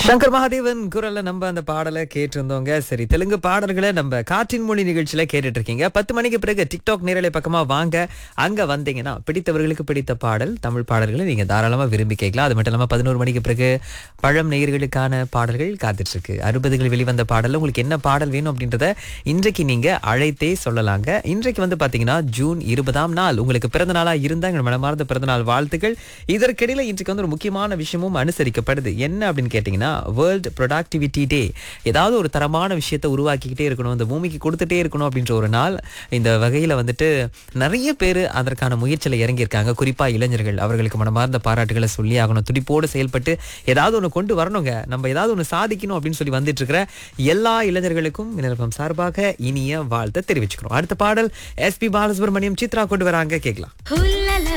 சங்கர் மகாதேவன் குரல்ல நம்ம அந்த பாடலை கேட்டிருந்தோங்க சரி தெலுங்கு பாடல்களை நம்ம காற்றின் மொழி நிகழ்ச்சியில கேட்டுட்டு இருக்கீங்க பத்து மணிக்கு பிறகு டிக்டாக் நேரலை பக்கமா வாங்க அங்க வந்தீங்கன்னா பிடித்தவர்களுக்கு பிடித்த பாடல் தமிழ் பாடல்களை நீங்க தாராளமா விரும்பி கேட்கலாம் அது மட்டும் இல்லாம பதினோரு மணிக்கு பிறகு பழம் நேயர்களுக்கான பாடல்கள் காத்துட்டு இருக்கு அறுபதுகள் வெளிவந்த பாடல்ல உங்களுக்கு என்ன பாடல் வேணும் அப்படின்றத இன்றைக்கு நீங்க அழைத்தே சொல்லலாங்க இன்றைக்கு வந்து பாத்தீங்கன்னா ஜூன் இருபதாம் நாள் உங்களுக்கு பிறந்த நாளா இருந்தா எங்கள் மனமார்ந்த பிறந்த நாள் வாழ்த்துக்கள் இதற்கிடையில இன்றைக்கு வந்து ஒரு முக்கியமான விஷயமும் அனுசரிக்கப்படுது என்ன அப்படின்னு கேட்டீங்கன்னா வேர்ல்டு ப்ரொடக்டிவிட்டி டே ஏதாவது ஒரு தரமான விஷயத்தை உருவாக்கிக்கிட்டே இருக்கணும் இந்த பூமிக்கு கொடுத்துட்டே இருக்கணும் அப்படின்ற ஒரு நாள் இந்த வகையில வந்துட்டு நிறைய பேர் அதற்கான முயற்சியில் இறங்கியிருக்காங்க குறிப்பா இளைஞர்கள் அவர்களுக்கு மனமார்ந்த பாராட்டுகளை சொல்லி ஆகணும் துடிப்போடு செயல்பட்டு ஏதாவது ஒன்று கொண்டு வரணுங்க நம்ம ஏதாவது ஒன்று சாதிக்கணும் அப்படின்னு சொல்லி வந்துட்டு இருக்கிற எல்லா இளைஞர்களுக்கும் வினர்பம் சார்பாக இனிய வாழ்த்தை தெரிவிச்சுக்கிறோம் அடுத்த பாடல் எஸ்பி பாலசுப்ரமணியம் சித்ரா கொண்டு வராங்க கேட்கலாம் ஹுல்லல